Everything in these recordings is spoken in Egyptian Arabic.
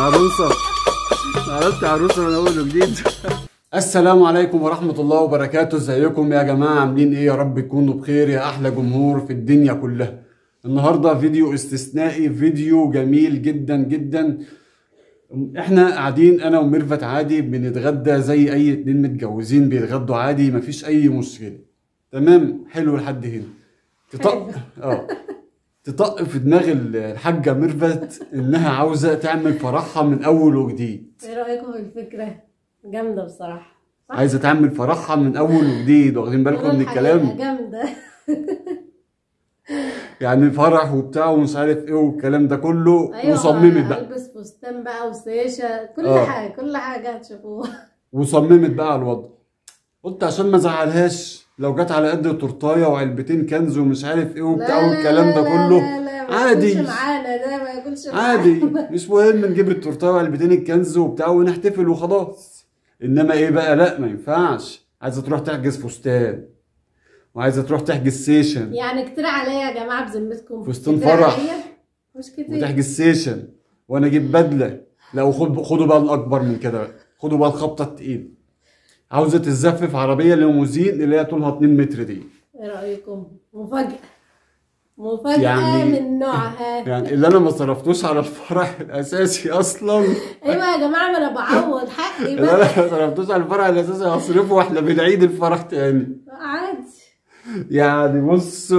عروسه عملت عروسه من اول وجديد السلام عليكم ورحمة الله وبركاته ازيكم يا جماعة عاملين ايه يا رب تكونوا بخير يا احلى جمهور في الدنيا كلها النهاردة فيديو استثنائي فيديو جميل جدا جدا احنا قاعدين انا وميرفت عادي بنتغدى زي اي اتنين متجوزين بيتغدوا عادي مفيش اي مشكلة تمام حلو لحد هنا تطق اه تطق في دماغ الحاجة ميرفت انها عاوزة تعمل فرحها من اول وجديد ايه رايكم في الفكره جامده بصراحه صح؟ عايزه تعمل فرحها من اول وجديد واخدين بالكم من والله الكلام الحقيقة جامده يعني فرح وبتاع ومش عارف ايه والكلام ده كله ايوه وصممت بقى البس فستان بقى وسيشه كل آه. حاجه كل حاجه هتشوفوها وصممت بقى على الوضع قلت عشان ما ازعلهاش لو جت على قد تورتايه وعلبتين كنز ومش عارف ايه وبتاع لا، والكلام لا، ده لا، كله لا، لا، ما عادي. ياكلش معانا ده ما ياكلش معانا عادي مش مهم نجيب التورتايه وعلبتين الكنز وبتاع ونحتفل وخلاص انما ايه بقى لا ما ينفعش عايزه تروح تحجز فستان وعايزه تروح تحجز سيشن يعني كتير عليا يا جماعه بذمتكم فستان كتير فرح. عليا؟ مش كتير وتحجز سيشن وانا اجيب بدله لا وخد خدوا بقى الاكبر من كده بقى خدوا بقى الخبطه التقيله عاوزه تزفف عربيه ليموزين اللي هي طولها 2 متر دي ايه رايكم مفاجاه مفاجاه يعني- من نوعها يعني اللي انا ما صرفتوش على الفرح الاساسي اصلا ايوه يا جماعه ما انا بعوض حقي اللي بقى انا ما صرفتوش على الفرح الاساسي هصرفه واحنا بنعيد الفرح تاني عادي يعني بصوا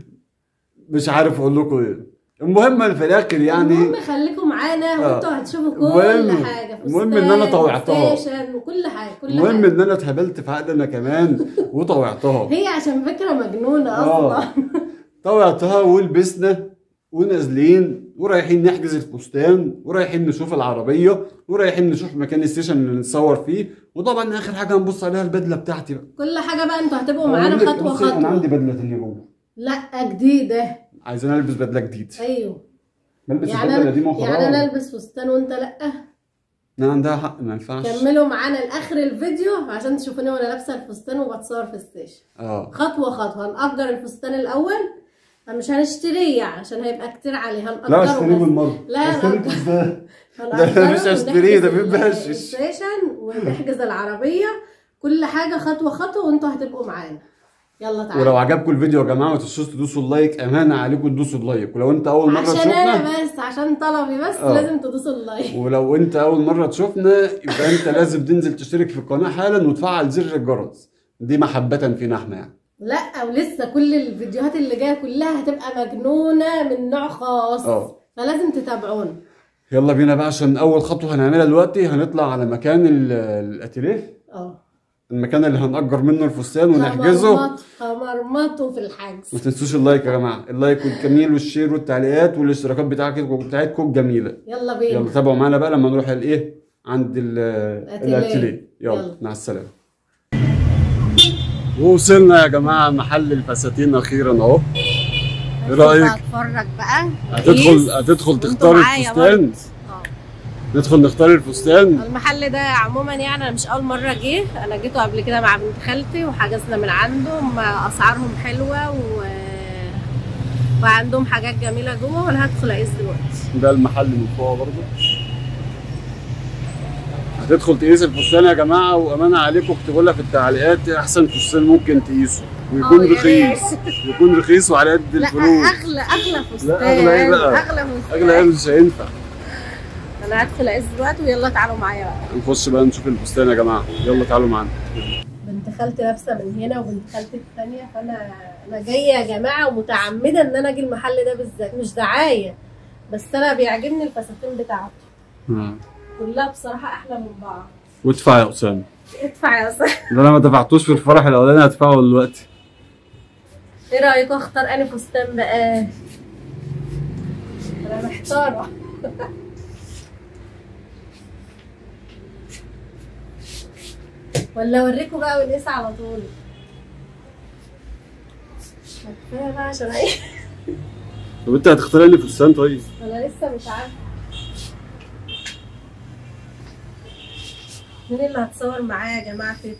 مش عارف اقول لكم ايه المهم في الاخر يعني المهم خليكم معانا آه. وانتوا هتشوفوا كل المهم- حاجه المهم إن أنا فستان طوعتها. وستيشن وكل حاجه كل المهم حاجه ان انا اتهبلت في عقدنا كمان وطوعتها هي عشان فكره مجنونه آه. اصلا طوعتها ولبسنا ونازلين ورايحين نحجز الفستان ورايحين نشوف العربيه ورايحين نشوف مكان السيشن اللي نتصور فيه وطبعا اخر حاجه هنبص عليها البدله بتاعتي بقى كل حاجه بقى انتوا هتبقوا معانا أقول لك خطوه بصي، انا عندي خطوه بدله تانيه جوه لا جديده عايزين البس بدله جديد ايوه بلبس يعني البدله انا دي ما يعني انا خلاص البس فستان وانت لا انا عندها حق ما ينفعش كملوا معانا لاخر الفيديو عشان تشوفوني وانا لابسه الفستان وبتصور في الستيشن اه خطوه خطوه هنأجر الفستان الاول مش هنشتريه يعني عشان هيبقى كتير عليه هنأجره لا اشتريه بس. بالمره لا، اشتريه لا. ازاي هنأجره مش هشتريه، ده ونحجز بيبهشش. الستيشن ونحجز العربيه كل حاجه خطوه خطوه وانتوا هتبقوا معانا يلا ولو تعالوا عجبكم الفيديو يا جماعه ما تنسوش تدوسوا اللايك امانه عليكم تدوسوا اللايك ولو انت اول مره عشان تشوفنا انا بس عشان طلبي بس آه. لازم تدوسوا اللايك ولو انت اول مره تشوفنا يبقى انت لازم تنزل تشترك في القناه حالا وتفعل زر الجرس دي محبه فينا احنا يعني لا ولسه كل الفيديوهات اللي جايه كلها هتبقى مجنونه من نوع خاص اه. فلازم تتابعونا يلا بينا بقى عشان اول خطوه هنعملها دلوقتي هنطلع على مكان ال- الاتيليه اه المكان اللي هنأجر منه الفستان ونحجزه خمرمط- خمرمطوا في الحجز ما تنسوش اللايك يا جماعه اللايك والجميل والشير والتعليقات والاشتراكات بتاعتكم بتاعتكم الجميله يلا بينا يلا تابعوا معانا بقى لما نروح الايه عند ال- الأتيليه. الاتيليه يلا يلا. مع السلامه وصلنا يا جماعه محل الفساتين اخيرا اهو ايه رايك اتفرج بقى هتدخل هتدخل وانتوا تختار معايا الفستان برضه. اه. ندخل نختار الفستان المحل ده عموما يعني انا مش اول مره جه انا جيته قبل كده مع بنت خالتي وحجزنا من عندهم اسعارهم حلوه و... وعندهم حاجات جميله جوه وانا هدخل اقيس دلوقتي ده المحل من فوق برضه هتدخل تقيس الفستان يا جماعه وامانه عليكم اكتبوا لها في التعليقات إيه احسن فستان ممكن تقيسه اه، ويكون يا ريت. رخيص يكون رخيص وعلى قد لا الفلوس اغلى اغلى فستان لا، أغلى إيه بقى؟ اغلى فستان اغلى ايه مش هينفع انا هدخل اقيس دلوقتي ويلا تعالوا معايا بقى نخش بقى نشوف الفستان يا جماعه يلا تعالوا معانا بنت خالتي لابسه من هنا وبنت خالتي الثانيه فانا انا جايه يا جماعه ومتعمده ان انا اجي المحل ده بالذات مش دعايه بس انا بيعجبني الفساتين بتاعته آه. كلها بصراحه احلى من بعض وادفع يا اسامه ادفع يا صاحبي ده انا ما دفعتوش في الفرح الاولاني هدفعه دلوقتي ايه رايكم اختار انهي فستان بقى انا محتاره ولا اوريكم بقى ونقيس على طول ما كفايه بقى عشان ايه طب انت هتختار لي فستان طيب انا لسه مش عارفه مين اللي هتصور معايا يا جماعه كده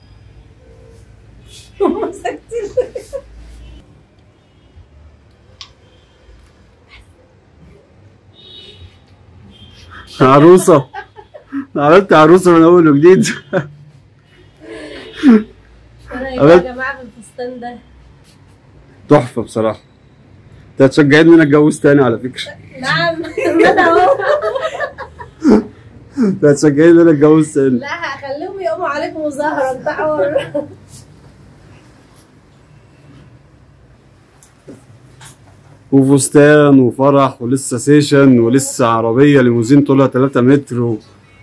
هم ساكتين عروسة عملت عروسة من أول وجديد ايه رايك يا جماعه بالفستان ده تحفة بصراحة انت هتشجعني ان انا اتجوز تاني على فكرة نعم انا اهو انت هتشجعني ان انا اتجوز تاني لا هخليهم يقوموا عليكم مظاهره انت حر وفستان وفرح ولسه سيشن ولسه عربية ليموزين طولها 3 متر و...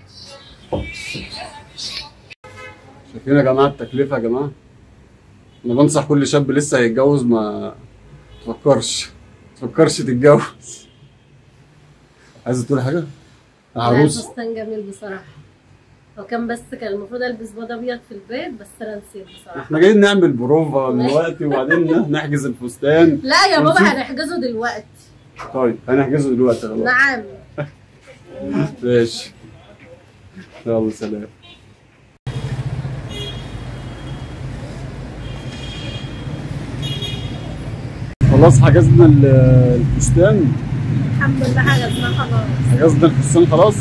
شايفين يا جماعة التكلفة يا جماعة أنا بنصح كل شاب لسه هيتجوز ما تفكرش تفكرش تتجوز عايزة تقول حاجة؟ لا عروس الفستان جميل بصراحه هو كان بس كان المفروض البس بيض ابيض في البيت بس انا نسيت بصراحه احنا جايين نعمل بروفا دلوقتي وبعدين نحجز الفستان لا يا بابا ونشوف. هنحجزه دلوقتي طيب هنحجزه دلوقتي خلاص نعم ماشي يلا سلام خلاص حجزنا ال- الفستان الحمد لله حجزناه خلاص حجزنا الفستان خلاص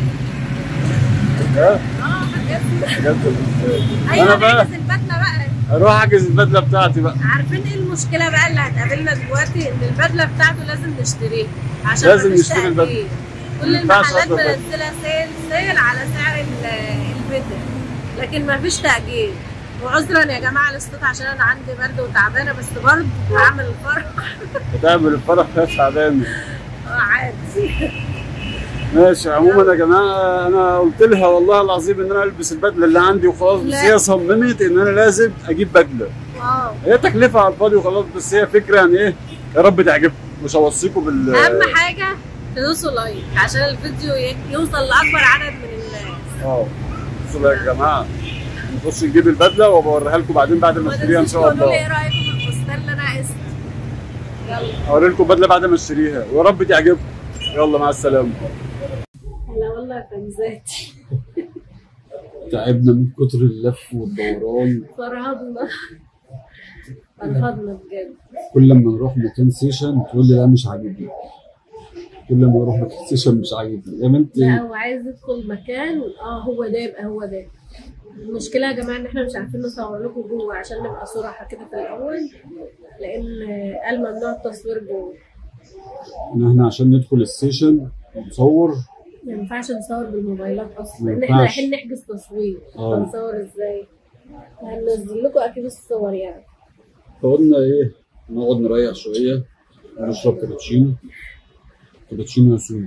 ها اه حجزنا حجزنا الفستان ايوه انا بقى نحجز البدله بقى اروح احجز البدله بتاعتي بقى عارفين ايه المشكله بقى اللي هتقابلنا دلوقتي ان البدله بتاعته لازم نشتريها عشان لازم مفيش نشتري البدلة. تأجيل. كل ما ينفعش المحلات أصلاً بدلة. منزله سيل سيل على سعر ال- البدل لكن مفيش تأجيل وعذرا يا جماعه للصوت عشان انا عندي برد وتعبانه بس برضه هعمل الفرح بتعمل الفرح يا تعبان اه عادي ماشي عموما يا جماعه انا قلت لها والله العظيم ان انا البس البدله اللي عندي وخلاص بس لا. هي صممت ان انا لازم اجيب بدله واو هي تكلفه على الفاضي وخلاص بس هي فكره يعني ايه يا رب تعجبكم مش هوصيكم بال اهم حاجه تدوسوا لايك عشان الفيديو ي- يوصل لاكبر عدد من الناس اه بصوا بقى يا جماعه نخش نجيب البدله وبوريها لكم بعدين بعد ما ما اشتريها ان تنسوش شاء تقولوا لي الله ايه رايكم في الفستان اللي انا قست يلا اوري لكم البدله بعد ما اشتريها ويا رب تعجبكم يلا مع السلامه هلا والله يا فنزاتي تعبنا من كتر اللف والدوران فرهضنا فرهضنا بجد كل لما نروح مكان سيشن تقول لي لا مش عاجبني كل لما نروح مكان سيشن مش عاجبني يا بنتي لا هو عايز يدخل مكان اه هو ده يبقى هو ده المشكلة يا جماعة إن إحنا مش عارفين نصور لكم جوه عشان نبقى صراحة كده في الأول لأن قال ممنوع التصوير جوه ان احنا عشان ندخل السيشن نصور ما ينفعش نصور بالموبايلات أصلا ما لأن إحنا ينفعش. رايحين نحجز تصوير آه. هنصور إزاي؟ هننزل لكم أكيد الصور يعني فقلنا ايه نقعد نريح شويه ونشرب كابتشينو كابتشينو ياسون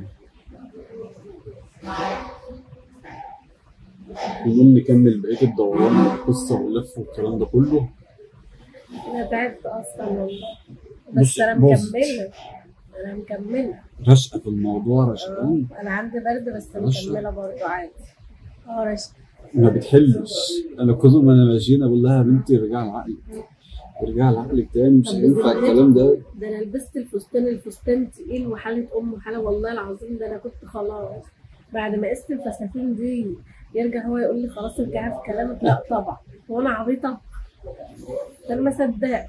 ونقوم نكمل بقيه الدوران والقصه واللف والكلام ده كله أنا تعبت أصلا والله بس بص- أنا بص. مكملة أنا مكملة رشقه في الموضوع رشقان أنا عندي برد بس رشا. مكملة برضه عادي اه رشا ما بتحلش انا كل ما انا ماشيين اقول لها يا بنتي ارجعي لعقلك ارجعي لعقلك تاني مش طب هينفع بذمتك؟ الكلام ده ده انا لبست الفستان الفستان تقيل وحاله ام وحاله والله العظيم ده انا كنت خلاص بعد ما قست الفساتين دي يرجع هو يقول لي خلاص ارجعي في كلامك لا طبعا وانا عبيطه ده انا ما صدقت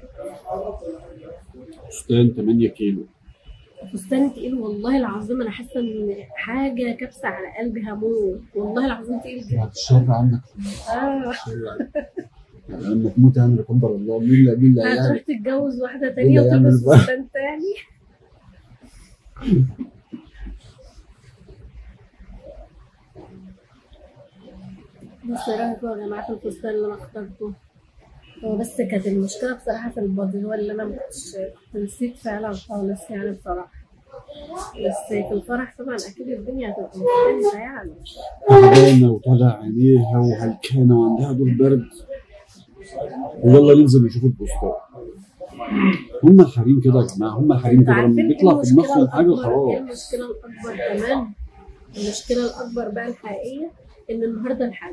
فستان 8 كيلو فستان تقيل والله العظيم انا حاسه ان حاجه كبسه على قلبي هموت والله العظيم تقيل جدا بعد الشر عنك اه الشر عنك. يعني لما تموت يعني لا قدر الله مين اللي مين اللي هتروح هيعمل تتجوز واحده اللي تانية هيعمل وتلبس بقى؟ فستان تاني بص ايه رايكم يا جماعه في الفستان اللي انا اخترته هو بس كانت المشكله بصراحه في البادي هو اللي انا مكنتش كنت نسيت فعلا خالص يعني بصراحه بس في الفرح طبعا اكيد الدنيا هتبقى مختلفه يعني تعبانه وطالع عينيها وهلكانه وعندها دور برد ويلا ننزل نشوف البوستات هم الحريم كده يا جماعه هم الحريم انتوا كده عارفين لما ايه بيطلع في المشكله دماغهم حاجه الاكبر ايه خلاص المشكله الاكبر كمان المشكله الاكبر بقى الحقيقيه ان النهارده الحد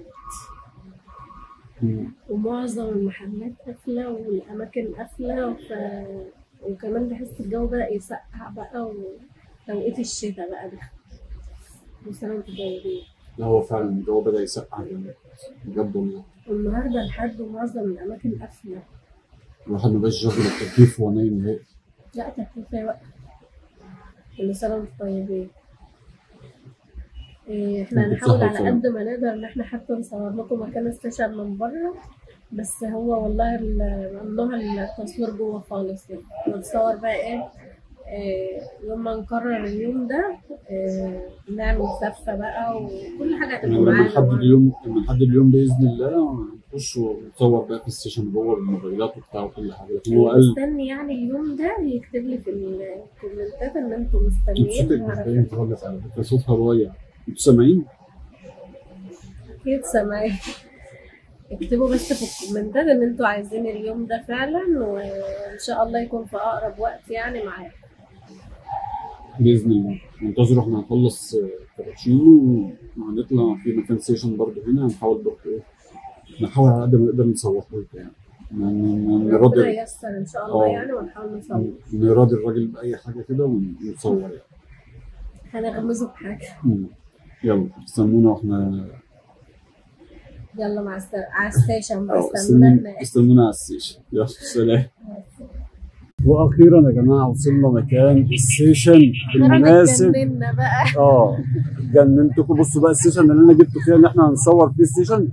مم. ومعظم المحلات قافلة والأماكن قافلة ف... وكمان بحس الجو بدأ يسقع بقى وتوقيت الشتاء بقى ده وسنة وانتم طيبين لا هو فعلا الجو بدا يسقع جامد بجد والله والنهاردة الحد ومعظم الأماكن قافلة الواحد ما بقاش ياخد التكييف وهو نايم نهائي لا تكلفة وقت كل سنة وانتم طيبين إيه، احنا ممكن هنحاول صح على وسلام. قد ما نقدر ان احنا حتى نصور لكم مكان السيشن من بره بس هو والله ال- ممنوع التصوير جوه خالص كده بنصور بقى ايه إيه، يوم ما نقرر اليوم ده إيه، نعمل زفة بقى وكل حاجة هتبقى لما معانا نحدد اليوم لما نحدد اليوم باذن الله هنخش ونصور بقى في السيشن جوه بالموبايلات وبتاع وكل حاجه لكن هو قال مستني يعني اليوم ده يكتب لي في الكومنتات ان انتم انت صوتك مستنيين مش نعرف. باين خالص على فكره صوتها روايع انتوا سامعين؟ اكيد سامعين اكتبوا بس في الكومنتات ان انتوا عايزين اليوم ده فعلا وان شاء الله يكون في اقرب وقت يعني معاكم باذن الله منتظروا احنا هنخلص كابتشينو وهنطلع في مكان سيشن برضه هنا هنحاول برضه ايه نحاول على قد ما نقدر نصور لكم يعني ن- ن- ربنا نراضي ييسر ان شاء الله اه. يعني ونحاول نصور نراضي الراجل باي حاجه كده ونصور يعني هنغمزه بحاجه مم. يلا استنونا واحنا يلا مع الس... على السيشن اه بس استنونا استنونا هناك استنونا على السيشن يلا سلام واخيرا يا جماعه وصلنا مكان السيشن المناسب اتجننا بقى اه جننتكم بصوا بقى السيشن اللي انا جبته فيها ان احنا هنصور فيه السيشن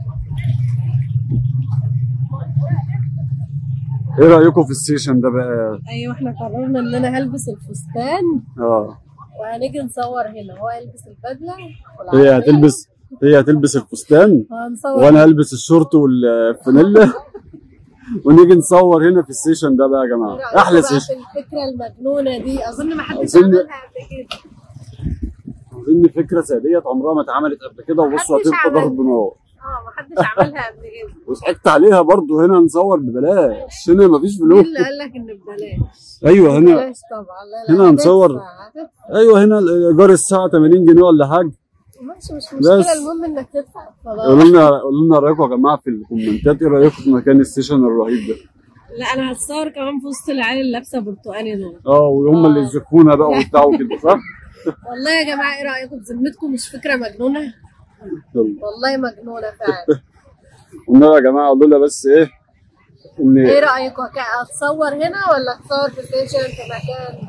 ايه رايكم في السيشن ده بقى ايوه احنا قررنا ان انا هلبس الفستان اه وهنيجي نصور هنا هو يلبس البدله هي والعربية، هتلبس هي هتلبس الفستان وهنصور وانا هلبس الشورت والفانيلا ونيجي نصور هنا في السيشن ده بقى يا إيه جماعه رأيكم احلى بقى سيشن في الفكره المجنونه دي اظن ما حدش أظن- عملها قبل كده اظن فكره زي ديت عمرها ما اتعملت قبل كده وبصوا محدش هتبقى عمل. ضرب نار اه ما حدش عملها قبل كده وضحكت عليها برضو هنا نصور ببلاش هنا مفيش مين فلوس اللي قال لك ان ببلاش ايوه هنا ببلاش طبعا لا لا هنا هنصور. هتدفع- هتدفع. ايوه هنا ايجار الساعه 80 جنيه ولا حاجه ماشي مش بس. مشكله المهم انك تدفع خلاص قولوا لنا قولوا لنا رايكم يا جماعه في الكومنتات ايه رايكم في مكان السيشن الرهيب ده لا انا هتصور كمان في وسط العيال اللي لابسه برتقاني دول اه وهم اللي يزفونا بقى وبتاع وكده صح؟ والله يا جماعه ايه رايكم بذمتكم مش فكره مجنونه يلا والله مجنونه فعلا والنبي يا جماعه قولوا لنا بس ايه ان ايه رايكم ك- اتصور هنا ولا اتصور في ستيشن في مكان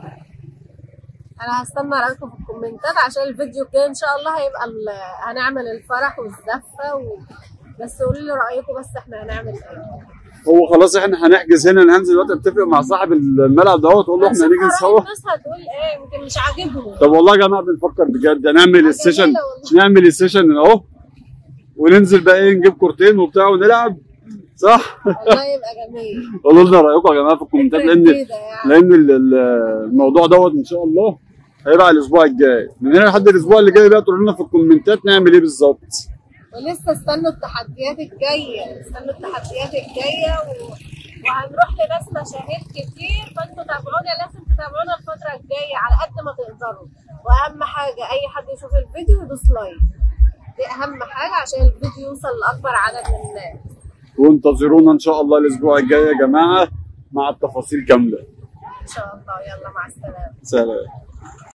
انا هستنى رايكم في الكومنتات عشان الفيديو الجاي ان شاء الله هيبقى ال- هنعمل الفرح والزفه و... بس قولوا لي رايكم بس احنا هنعمل ايه هو خلاص احنا هنحجز هنا انا هنزل دلوقتي اتفق مع صاحب الملعب دوت اقول له احنا هنشوف هنيجي آراء نصور الناس هتقول ايه يمكن مش عاجبهم طب والله يا جماعه بنفكر بجد نعمل السيشن جميلة والله. نعمل السيشن اهو وننزل بقى ايه نجيب كورتين وبتاع ونلعب صح؟ والله يبقى جميل قولوا لنا رايكم يا جماعه في الكومنتات فكرة لان جديدة يعني. لان ال- ال- الموضوع دوت ان شاء الله هيبقى على الاسبوع الجاي من هنا لحد الاسبوع اللي جاي بقى تقولوا لنا في الكومنتات نعمل ايه بالظبط ولسه استنوا التحديات الجايه استنوا التحديات الجايه و... وهنروح لناس مشاهير كتير فانتوا تابعونا لازم تتابعونا الفتره الجايه على قد ما تقدروا واهم حاجه اي حد يشوف الفيديو يدوس لايك دي اهم حاجه عشان الفيديو يوصل لاكبر عدد من الناس وانتظرونا ان شاء الله الاسبوع الجاي يا جماعه مع التفاصيل كامله ان شاء الله يلا مع السلامه سلام